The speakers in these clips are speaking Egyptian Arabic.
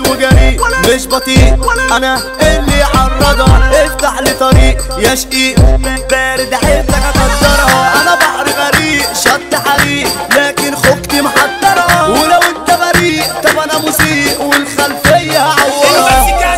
وجريء مش بطيء انا اللي عرضها افتح لي طريق يا شقيق بارد حيلتك اقدرها انا بحر غريق شط حريق لكن خوجتي محضرها ولو انت بريء طب انا مسيء والخلفيه هعورها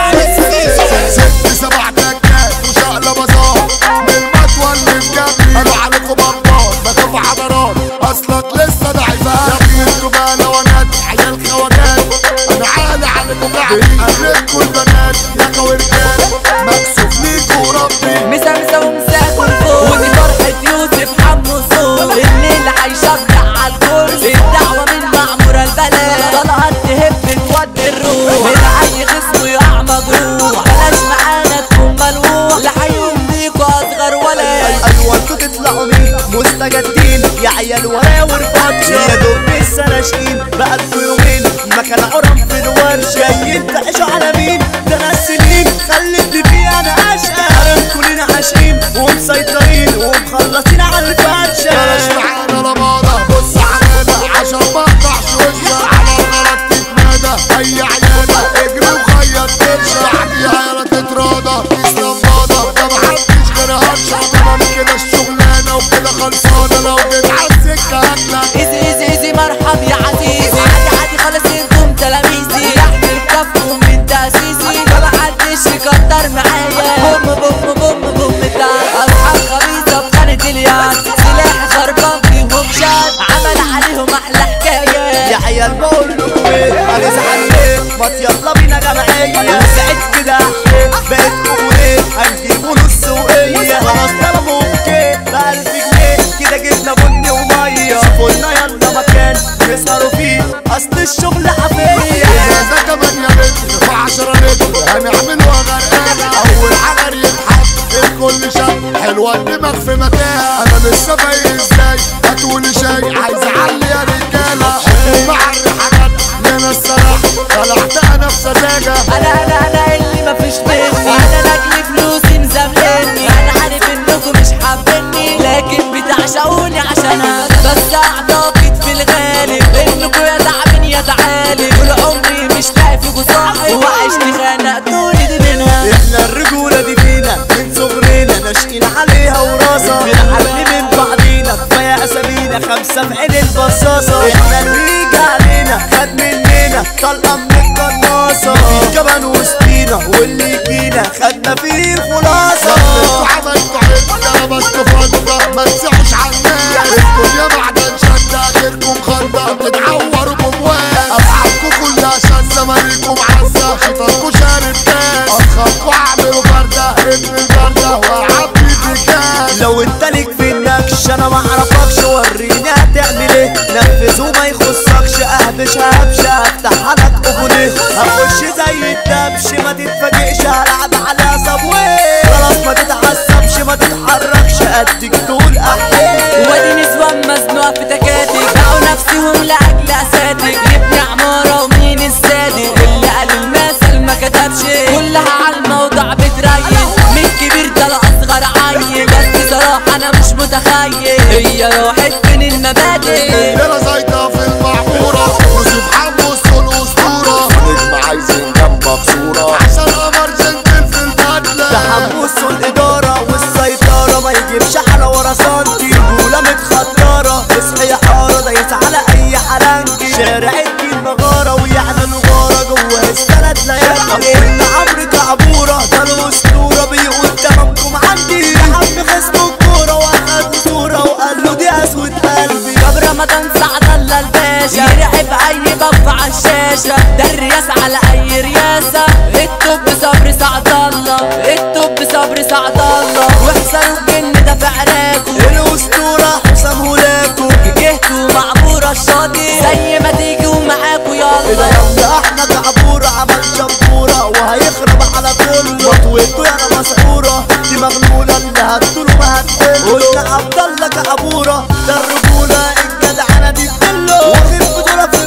ست سبع تكات وشقلة بزار من المطوى اللي في جنبي انا عليكم بطال بخاف حضارات اصلك لسه ضعيفان يا ابني انتوا بقى لونات عيال خواجات انا عالي عليكم قاعد قلبكوا البنات يا خوارجات مكسوف ليكوا ربي مسا مسا ومساكن فوق ودي فرحة يوسف حمو صوت الليل هيشبع عالكرسي الدعوة من معمورة البلد طلعت تهب تودي الروح من أي خصم يقع مجروح بلاش معانا تكون ملوح لحيهم ليكوا أصغر ولد ايوه انتوا تطلعوا مين مستجدين يا عيال ورايا ورفاتش يا دوب لسه ناشئين بقالكوا يومين مكان عرم في الورش جايين تعيشوا على مين ده انا السنين خلتني فيه انا اشقى حرمكوا لينا عاشقين ومسيطرين ومخلصين على الفرشه بلاش معانا لماضة بص علينا عشان ما اقطعش وشك على الغلط تتمادى اي عيادة اجري وخيط ترشا بعديها يلا تتراضى تسلم باضة ده محدش غير هرشة تمام كده الشغلانة وكده خلصانة لو جيت عالسكة هاكلك ايزي ايزي ايزي مرحب يا عزيزي عادي عادي خلاص انتم تلاميذي تحت الكف من تأسيسي ما حدش يكتر معايا بوم بوم بوم بوم تعال اصحاب خبيثة بخانة الياس سلاح خربان فيهم شاد عمل عليهم احلى حكاية يا عيال بقول لكم ايه انا زعلان ما يلا بينا جمعيه وسعيد كده بقيت ايه هنجيبوا نص وقيه خلاص طلبوا اوكي بألف جنيه كده جبنا بني وميه شوفوا لنا يلا مكان نسهروا فيه اصل الشغل حفيه ازازة كمان يا متر في عشرة لتر هنعملها غرقانة اول حجر يتحط الكل شاب حلوة الدماغ في مكانها انا لسه فايق ازاي هتقولي شاي عايز اعلي يا رجالة مع الريحانات لنا الصراحة طلعت انا في سذاجة انا انا انا اللي مفيش مني انا لاجل فلوسي مزاملني انا عارف انكم مش حابيني لكن بتعشقوني عشانها بس اعتقد في الغالب انكم يا تعبين يا تعالي طول عمري مش لاقي فيكوا صاحب وعشت خنقتوني دي منها احنا الرجولة دي فينا من صغرنا ناشئين عليها وراسة بنحل من بعضينا كفاية اسامينا خمسة في عين البصاصة احنا اللي يجي علينا خد مننا طلقة من القناصة في جبل وسطينا واللي يجينا خدنا فيه الخلاصة انتوا عملتوا عدة لبستوا فضة ما تسعوش عالناس الدنيا معدن شدة غيركم خندة بتتعوروا بموال اصحابكم كلها شاذة مالكم عزة شيطانكم شارب كاس اصحابكم اعملوا فردة ابن البردة وعبي في كاس لو انت ليك في النكش انا ما اعرفكش وريني هتعمل ايه نفذ وما يخصكش اهبش هبش افتح لك اغنيه هخش زي الدبش ما تتفاجئش هلعب على صبويه خلاص ما تتعصبش ما تتحركش اديك طول احلام وادي نسوان مزنوقة في تكاتك باعوا نفسهم لأجل أساتك يبني عمارة ومين الصادق اللي قال المثل ما كتبش كلها على الموضوع بتريح من كبير ده لأصغر عيل بس صراحة أنا مش متخيل هي راحت فين المبادئ ليلة زايدة في المعمورة يوسف حمو الصول اسطورة نجم عايزين جنبك صورة عشان قمر جنتل في البدلة تحمس الإدارة والسيطرة ما يجيبش حلا ورا سنتي رجولة متخطرة اصحي يا حارة دايس على أي حلنجي شارع الدين مغارة ويعني الغارة جوه السند لا يبقى إن عمرو كعبورة ده الأسطورة بيقول تمامكم عندي يا عم خصم الكورة وأخد صورة وقال له دي أسود قلبي طب رمضان سعد الله الباشا يرعب اي بف على الشاشة ده الرياس على اي رياسة التوب صبري سعد الله التوب صبري سعد الله واحسنوا الجن ده في عراكو الأسطورة حسام هولاكو جهتوا معبورة الشاطئ زي ما تيجوا معاكوا إذا يلا يلا احنا كعبورة عمل شبورة وهيخرب على كله مطويته يا انا مسحورة دي مغلولة اللي هتطوله ما هتقله قلنا عبد الله كعبورة ده الرجولة الجدعنة دي تدله واخد بطولة في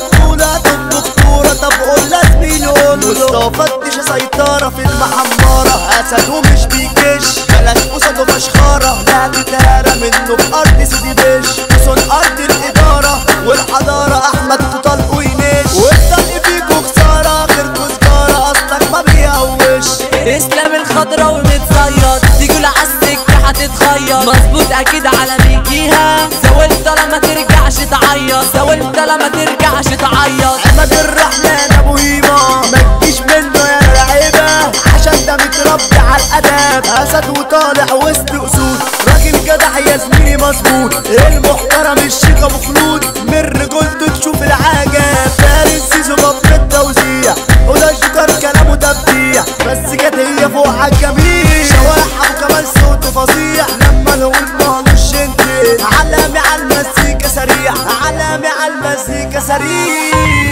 تشيط مظبوط اكيد على بيجيها زولت لما ترجعش تعيط زولت لما ترجعش تعيط عماد الرحمن ابو هيما ما تجيش منه يا لعيبه عشان ده متربي على الادب اسد وطالع وسط اسود راجل جدع يا زميلي مظبوط المحترم الشيخ ابو خلود من رجولته تشوف العجب فارس سيزو بطل التوزيع وده الجوكر كلامه تبديع بس جت هي فوق عالجميع شوارع ابو كمال صوته فظيع لما نقول مالوش انت علامي على المزيكا سريع علامي على المزيكا سريع